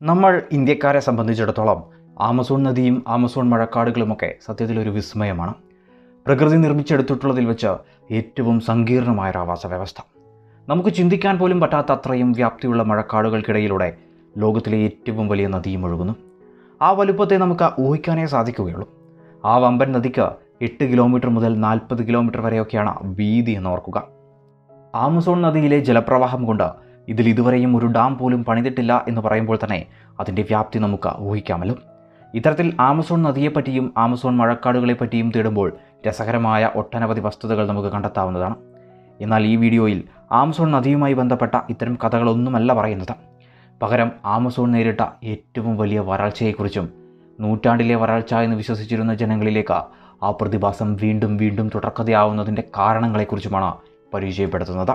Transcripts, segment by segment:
നമ്മൾ ഇന്ത്യക്കാരെ സംബന്ധിച്ചിടത്തോളം ആമസോൺ നദിയും ആമസോൺ മഴക്കാടുകളുമൊക്കെ സത്യത്തിൽ ഒരു വിസ്മയമാണ് പ്രകൃതി നിർമ്മിച്ചെടുത്തിട്ടുള്ളതിൽ വെച്ച് ഏറ്റവും സങ്കീർണമായ ഒരു ആവാസ വ്യവസ്ഥ നമുക്ക് ചിന്തിക്കാൻ പോലും പറ്റാത്ത അത്രയും വ്യാപ്തിയുള്ള മഴക്കാടുകൾക്കിടയിലൂടെ ലോകത്തിലെ ഏറ്റവും വലിയ നദിയും ഒഴുകുന്നു ആ വലുപ്പത്തെ നമുക്ക് ഊഹിക്കാനേ സാധിക്കുകയുള്ളൂ ആ വമ്പൻ നദിക്ക് എട്ട് കിലോമീറ്റർ മുതൽ നാൽപ്പത് കിലോമീറ്റർ വരെയൊക്കെയാണ് വീതി എന്ന് ഓർക്കുക ആമസോൺ നദിയിലെ ജലപ്രവാഹം കൊണ്ട് ഇതിൽ ഇതുവരെയും ഒരു ഡാം പോലും പണിതിട്ടില്ല എന്ന് പറയുമ്പോൾ തന്നെ അതിൻ്റെ വ്യാപ്തി നമുക്ക് ഊഹിക്കാമല്ലോ ഇത്തരത്തിൽ ആമസോൺ നദിയെപ്പറ്റിയും ആമസോൺ മഴക്കാടുകളെപ്പറ്റിയും തേടുമ്പോൾ രസകരമായ ഒട്ടനവധി വസ്തുതകൾ നമുക്ക് കണ്ടെത്താവുന്നതാണ് എന്നാൽ ഈ വീഡിയോയിൽ ആമസോൺ നദിയുമായി ബന്ധപ്പെട്ട ഇത്തരം കഥകളൊന്നുമല്ല പറയുന്നത് പകരം ആമസോൺ നേരിട്ട ഏറ്റവും വലിയ വരൾച്ചയെക്കുറിച്ചും നൂറ്റാണ്ടിലെ വരൾച്ച എന്ന് വിശ്വസിച്ചിരുന്ന ജനങ്ങളിലേക്ക് ആ പ്രതിഭാസം വീണ്ടും വീണ്ടും തുടർക്കഥയാവുന്നതിൻ്റെ കാരണങ്ങളെക്കുറിച്ചുമാണ് പരിചയപ്പെടുത്തുന്നത്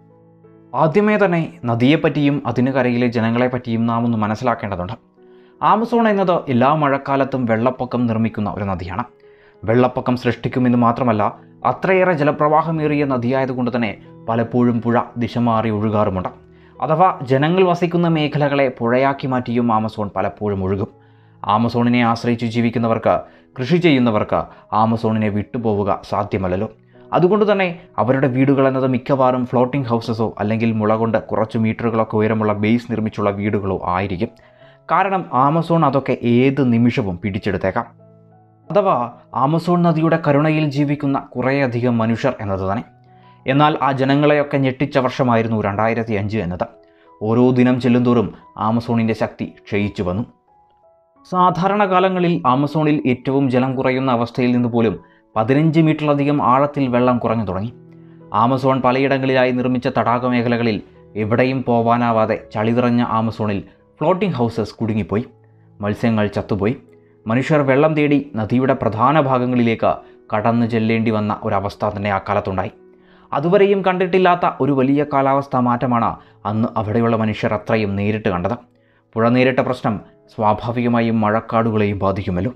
ആദ്യമേ തന്നെ നദിയെപ്പറ്റിയും അതിന് കരയിലെ ജനങ്ങളെപ്പറ്റിയും നാം ഒന്ന് മനസ്സിലാക്കേണ്ടതുണ്ട് ആമസോൺ എന്നത് എല്ലാ മഴക്കാലത്തും വെള്ളപ്പൊക്കം നിർമ്മിക്കുന്ന ഒരു നദിയാണ് വെള്ളപ്പൊക്കം സൃഷ്ടിക്കുമെന്ന് മാത്രമല്ല അത്രയേറെ ജലപ്രവാഹമേറിയ നദിയായതുകൊണ്ട് തന്നെ പലപ്പോഴും പുഴ ദിശ മാറി ഒഴുകാറുമുണ്ട് അഥവാ ജനങ്ങൾ വസിക്കുന്ന മേഖലകളെ പുഴയാക്കി മാറ്റിയും ആമസോൺ പലപ്പോഴും ഒഴുകും ആമസോണിനെ ആശ്രയിച്ച് ജീവിക്കുന്നവർക്ക് കൃഷി ചെയ്യുന്നവർക്ക് ആമസോണിനെ വിട്ടുപോവുക സാധ്യമല്ലല്ലോ അതുകൊണ്ട് തന്നെ അവരുടെ വീടുകൾ എന്നത് മിക്കവാറും ഫ്ലോട്ടിംഗ് ഹൗസസോ അല്ലെങ്കിൽ മുള കൊണ്ട് കുറച്ച് മീറ്ററുകളൊക്കെ ഉയരമുള്ള ബേസ് നിർമ്മിച്ചുള്ള വീടുകളോ ആയിരിക്കും കാരണം ആമസോൺ അതൊക്കെ ഏത് നിമിഷവും പിടിച്ചെടുത്തേക്കാം അഥവാ ആമസോൺ നദിയുടെ കരുണയിൽ ജീവിക്കുന്ന കുറേയധികം മനുഷ്യർ എന്നത് തന്നെ എന്നാൽ ആ ജനങ്ങളെയൊക്കെ ഞെട്ടിച്ച വർഷമായിരുന്നു രണ്ടായിരത്തി അഞ്ച് എന്നത് ഓരോ ദിനം ചെല്ലുന്തോറും ആമസോണിൻ്റെ ശക്തി ക്ഷയിച്ചു വന്നു സാധാരണ കാലങ്ങളിൽ ആമസോണിൽ ഏറ്റവും ജലം കുറയുന്ന അവസ്ഥയിൽ നിന്ന് പോലും പതിനഞ്ച് മീറ്ററിലധികം ആഴത്തിൽ വെള്ളം കുറഞ്ഞു തുടങ്ങി ആമസോൺ പലയിടങ്ങളിലായി നിർമ്മിച്ച തടാക മേഖലകളിൽ എവിടെയും പോവാനാവാതെ ചളി നിറഞ്ഞ ആമസോണിൽ ഫ്ലോട്ടിംഗ് ഹൗസസ് കുടുങ്ങിപ്പോയി മത്സ്യങ്ങൾ ചത്തുപോയി മനുഷ്യർ വെള്ളം തേടി നദിയുടെ പ്രധാന ഭാഗങ്ങളിലേക്ക് കടന്നു ചെല്ലേണ്ടി വന്ന ഒരവസ്ഥ തന്നെ ആ കാലത്തുണ്ടായി അതുവരെയും കണ്ടിട്ടില്ലാത്ത ഒരു വലിയ കാലാവസ്ഥാ മാറ്റമാണ് അന്ന് അവിടെയുള്ള മനുഷ്യർ അത്രയും നേരിട്ട് കണ്ടത് പുഴ നേരിട്ട പ്രശ്നം സ്വാഭാവികമായും മഴക്കാടുകളെയും ബാധിക്കുമല്ലോ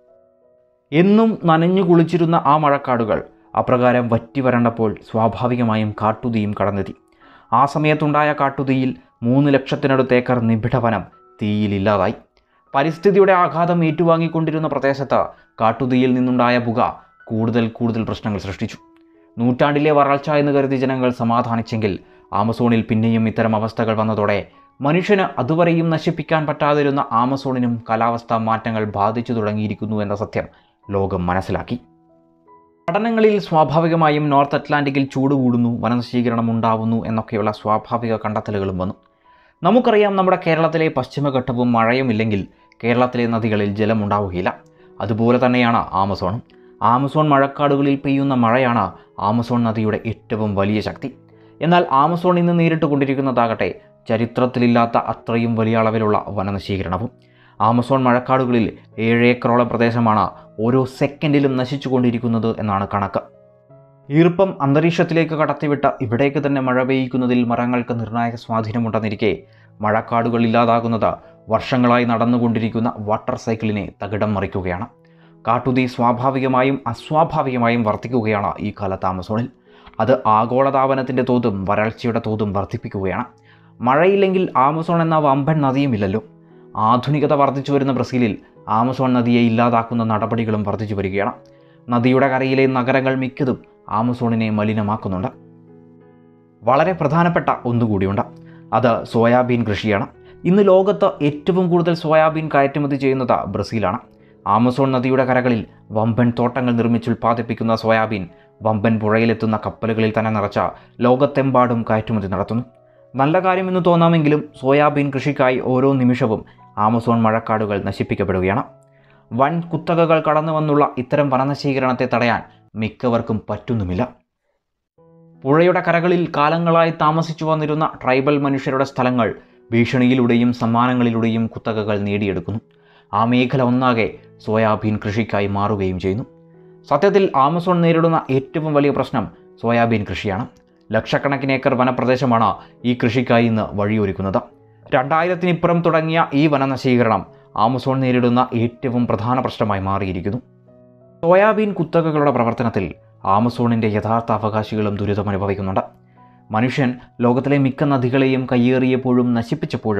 എന്നും നനഞ്ഞു കുളിച്ചിരുന്ന ആ മഴക്കാടുകൾ അപ്രകാരം വറ്റി വരണ്ടപ്പോൾ സ്വാഭാവികമായും കാട്ടുതീയും കടന്നെത്തി ആ സമയത്തുണ്ടായ കാട്ടുതീയിൽ മൂന്ന് ലക്ഷത്തിനടുത്ത് ഏക്കർ നിബിഡവനം തീയിലില്ലാതായി പരിസ്ഥിതിയുടെ ആഘാതം ഏറ്റുവാങ്ങിക്കൊണ്ടിരുന്ന പ്രദേശത്ത് കാട്ടുതീയിൽ നിന്നുണ്ടായ പുക കൂടുതൽ കൂടുതൽ പ്രശ്നങ്ങൾ സൃഷ്ടിച്ചു നൂറ്റാണ്ടിലെ വരൾച്ച എന്ന് കരുതി ജനങ്ങൾ സമാധാനിച്ചെങ്കിൽ ആമസോണിൽ പിന്നെയും ഇത്തരം അവസ്ഥകൾ വന്നതോടെ മനുഷ്യന് അതുവരെയും നശിപ്പിക്കാൻ പറ്റാതിരുന്ന ആമസോണിനും കാലാവസ്ഥാ മാറ്റങ്ങൾ ബാധിച്ചു തുടങ്ങിയിരിക്കുന്നു എന്ന സത്യം ലോകം മനസ്സിലാക്കി പഠനങ്ങളിൽ സ്വാഭാവികമായും നോർത്ത് അറ്റ്ലാന്റിക്കിൽ ചൂട് കൂടുന്നു വനനശീകരണം ഉണ്ടാവുന്നു എന്നൊക്കെയുള്ള സ്വാഭാവിക കണ്ടെത്തലുകളും വന്നു നമുക്കറിയാം നമ്മുടെ കേരളത്തിലെ പശ്ചിമഘട്ടവും മഴയും ഇല്ലെങ്കിൽ കേരളത്തിലെ നദികളിൽ ജലം ഉണ്ടാവുകയില്ല അതുപോലെ തന്നെയാണ് ആമസോണും ആമസോൺ മഴക്കാടുകളിൽ പെയ്യുന്ന മഴയാണ് ആമസോൺ നദിയുടെ ഏറ്റവും വലിയ ശക്തി എന്നാൽ ആമസോൺ ഇന്ന് നേരിട്ട് കൊണ്ടിരിക്കുന്നതാകട്ടെ ചരിത്രത്തിലില്ലാത്ത അത്രയും വലിയ അളവിലുള്ള വനനശീകരണവും ആമസോൺ മഴക്കാടുകളിൽ ഏഴ് ഏക്കറോളം പ്രദേശമാണ് ഓരോ സെക്കൻഡിലും നശിച്ചുകൊണ്ടിരിക്കുന്നത് എന്നാണ് കണക്ക് ഈർപ്പം അന്തരീക്ഷത്തിലേക്ക് കടത്തിവിട്ട ഇവിടേക്ക് തന്നെ മഴ പെയ്യിക്കുന്നതിൽ മരങ്ങൾക്ക് നിർണായക സ്വാധീനമുണ്ടെന്നിരിക്കെ മഴക്കാടുകൾ ഇല്ലാതാകുന്നത് വർഷങ്ങളായി നടന്നുകൊണ്ടിരിക്കുന്ന വാട്ടർ സൈക്കിളിനെ തകിടം മറിക്കുകയാണ് കാട്ടുതീ സ്വാഭാവികമായും അസ്വാഭാവികമായും വർദ്ധിക്കുകയാണ് ഈ കാലത്ത് ആമസോണിൽ അത് ആഗോളതാപനത്തിൻ്റെ തോതും വരൾച്ചയുടെ തോതും വർദ്ധിപ്പിക്കുകയാണ് മഴയില്ലെങ്കിൽ ആമസോൺ എന്ന വമ്പൻ നദിയുമില്ലല്ലോ ആധുനികത വർദ്ധിച്ചു വരുന്ന ബ്രസീലിൽ ആമസോൺ നദിയെ ഇല്ലാതാക്കുന്ന നടപടികളും വർദ്ധിച്ചു വരികയാണ് നദിയുടെ കരയിലെ നഗരങ്ങൾ മിക്കതും ആമസോണിനെ മലിനമാക്കുന്നുണ്ട് വളരെ പ്രധാനപ്പെട്ട ഒന്നുകൂടിയുണ്ട് അത് സോയാബീൻ കൃഷിയാണ് ഇന്ന് ലോകത്ത് ഏറ്റവും കൂടുതൽ സോയാബീൻ കയറ്റുമതി ചെയ്യുന്നത് ബ്രസീലാണ് ആമസോൺ നദിയുടെ കരകളിൽ വമ്പൻ തോട്ടങ്ങൾ നിർമ്മിച്ച് ഉൽപ്പാദിപ്പിക്കുന്ന സോയാബീൻ വമ്പൻ പുഴയിലെത്തുന്ന കപ്പലുകളിൽ തന്നെ നിറച്ച ലോകത്തെമ്പാടും കയറ്റുമതി നടത്തുന്നു നല്ല കാര്യമെന്ന് തോന്നാമെങ്കിലും സോയാബീൻ കൃഷിക്കായി ഓരോ നിമിഷവും ആമസോൺ മഴക്കാടുകൾ നശിപ്പിക്കപ്പെടുകയാണ് വൻ കുത്തകകൾ കടന്നു വന്നുള്ള ഇത്തരം വനനശീകരണത്തെ തടയാൻ മിക്കവർക്കും പറ്റുന്നുമില്ല പുഴയുടെ കരകളിൽ കാലങ്ങളായി താമസിച്ചു വന്നിരുന്ന ട്രൈബൽ മനുഷ്യരുടെ സ്ഥലങ്ങൾ ഭീഷണിയിലൂടെയും സമ്മാനങ്ങളിലൂടെയും കുത്തകകൾ നേടിയെടുക്കുന്നു ആ മേഖല ഒന്നാകെ സോയാബീൻ കൃഷിക്കായി മാറുകയും ചെയ്യുന്നു സത്യത്തിൽ ആമസോൺ നേരിടുന്ന ഏറ്റവും വലിയ പ്രശ്നം സോയാബീൻ കൃഷിയാണ് ലക്ഷക്കണക്കിന് ഏക്കർ വനപ്രദേശമാണ് ഈ കൃഷിക്കായി ഇന്ന് വഴിയൊരുക്കുന്നത് രണ്ടായിരത്തിനിപ്പുറം തുടങ്ങിയ ഈ വനനശീകരണം ആമസോൺ നേരിടുന്ന ഏറ്റവും പ്രധാന പ്രശ്നമായി മാറിയിരിക്കുന്നു സോയാബീൻ കുത്തകകളുടെ പ്രവർത്തനത്തിൽ ആമസോണിൻ്റെ യഥാർത്ഥ അവകാശികളും ദുരിതമനുഭവിക്കുന്നുണ്ട് മനുഷ്യൻ ലോകത്തിലെ മിക്ക നദികളെയും കയ്യേറിയപ്പോഴും നശിപ്പിച്ചപ്പോഴും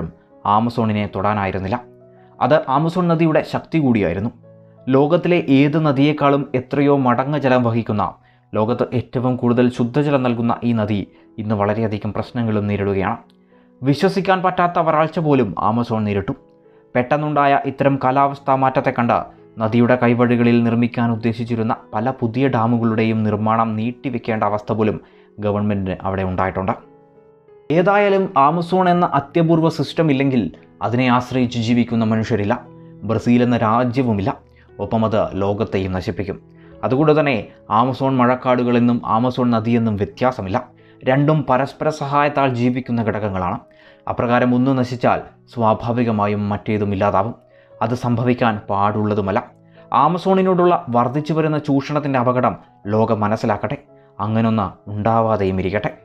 ആമസോണിനെ തൊടാനായിരുന്നില്ല അത് ആമസോൺ നദിയുടെ ശക്തി കൂടിയായിരുന്നു ലോകത്തിലെ ഏത് നദിയേക്കാളും എത്രയോ മടങ്ങ് ജലം വഹിക്കുന്ന ലോകത്ത് ഏറ്റവും കൂടുതൽ ശുദ്ധജലം നൽകുന്ന ഈ നദി ഇന്ന് വളരെയധികം പ്രശ്നങ്ങളും നേരിടുകയാണ് വിശ്വസിക്കാൻ പറ്റാത്ത വരൾച്ച പോലും ആമസോൺ നേരിട്ടു പെട്ടെന്നുണ്ടായ ഇത്തരം കാലാവസ്ഥാ മാറ്റത്തെ കണ്ട് നദിയുടെ കൈവഴികളിൽ നിർമ്മിക്കാൻ ഉദ്ദേശിച്ചിരുന്ന പല പുതിയ ഡാമുകളുടെയും നിർമ്മാണം നീട്ടിവെക്കേണ്ട അവസ്ഥ പോലും ഗവൺമെൻറ്റിന് അവിടെ ഉണ്ടായിട്ടുണ്ട് ഏതായാലും ആമസോൺ എന്ന അത്യപൂർവ സിസ്റ്റം ഇല്ലെങ്കിൽ അതിനെ ആശ്രയിച്ച് ജീവിക്കുന്ന മനുഷ്യരില്ല ബ്രസീൽ എന്ന രാജ്യവുമില്ല ഒപ്പം അത് ലോകത്തെയും നശിപ്പിക്കും അതുകൊണ്ട് തന്നെ ആമസോൺ മഴക്കാടുകളെന്നും ആമസോൺ നദിയെന്നും വ്യത്യാസമില്ല രണ്ടും പരസ്പര സഹായത്താൽ ജീവിക്കുന്ന ഘടകങ്ങളാണ് അപ്രകാരം ഒന്ന് നശിച്ചാൽ സ്വാഭാവികമായും മറ്റേതും ഇല്ലാതാവും അത് സംഭവിക്കാൻ പാടുള്ളതുമല്ല ആമസോണിനോടുള്ള വർദ്ധിച്ചു വരുന്ന ചൂഷണത്തിൻ്റെ അപകടം ലോകം മനസ്സിലാക്കട്ടെ അങ്ങനൊന്ന് ഉണ്ടാവാതെയും ഇരിക്കട്ടെ